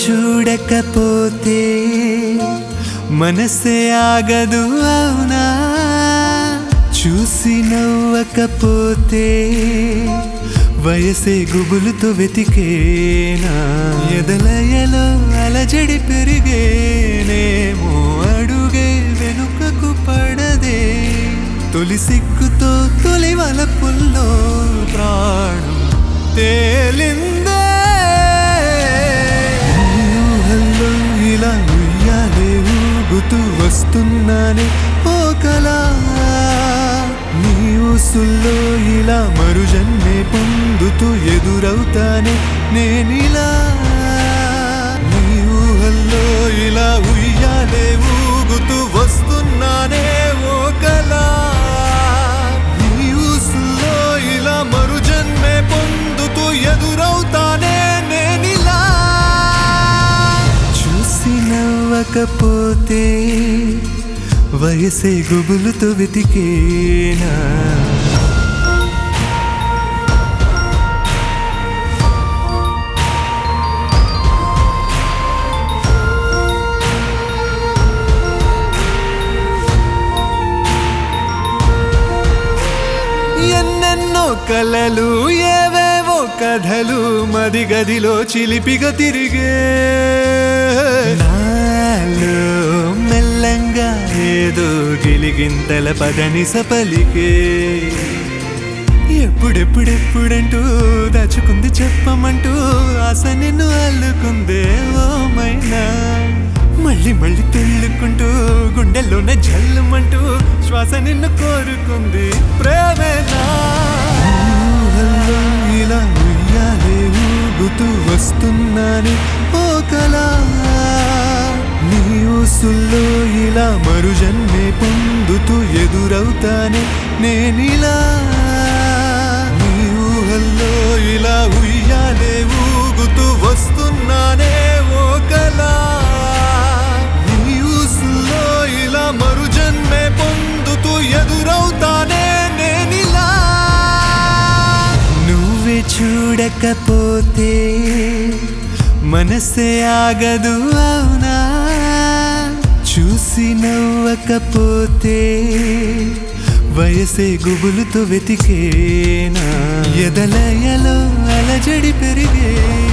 చూడకపోతే మనసే ఆగదు అవునా చూసి నవ్వకపోతే వయసే గుబులుతో వెతికేనా ఎదలయలో అలజడి పెరిగేనేమో అడుగే వెనుకకు పడదే తొలి సిగ్గుతో తొలి వలపుల్లో ప్రాణం తేలిందే ఊహల్లో ఇలా ఉయ్యాలే ఊగుతూ వస్తున్నానే ఓ కళ నీ ఊసుల్లో ఇలా మరుజన్మే పొందుతూ ఎదురవుతానే నేనిలా నీ ఊహల్లో ఇలా ఉయ్యాలే ఊగుతూ వస్తున్నానే ఓ కళ నీ ఊసుల్లో ఇలా మరుజన్మే పొందుతూ ఎదురవుతానే నేనిలా చూసి నవ్వకపోతే వయసే గుబులుతో వెతికేనా ఎన్నెన్నో కలలు ఏవేవో కథలు మది గదిలో చిలిపిగా తిరిగే నాలో మెల్లంగా ఏదో గిలిగింతల పదని సపలికే ఎప్పుడెప్పుడెప్పుడంటూ దాచుకుంది చెప్పమంటూ ఆశ నిన్ను అల్లుకుందే ఓ మైనా మళ్ళీ మళ్ళీ తెల్లుకుంటూ గుండెల్లోనే జల్లుమంటూ శ్వాస నిన్ను కోరుకుంది ప్రేమేనా ఊహల్లో ఇలా ఉయ్యాలే ఊగుతూ వస్తున్నాను ఓ కళ నీ ఊసుల్లో ఇలా మరుజన్మే పొందుతూ ఎదురవుతానే నేనిలా నీ ఊహల్లో ఇలా ఉయ్యాలే ఊగుతూ వస్తున్నానే ఓ కళ నీ ఊసుల్లో ఇలా మరుజన్మే పొందుతూ ఎదురవుతానే నేనిలా నువ్వే చూడకపోతే మనసే ఆగదు అవునా చూసి నవ్వకపోతే వయసే గుబులుతో వెతికేనా ఎదలయలో అలజడి పెరిగే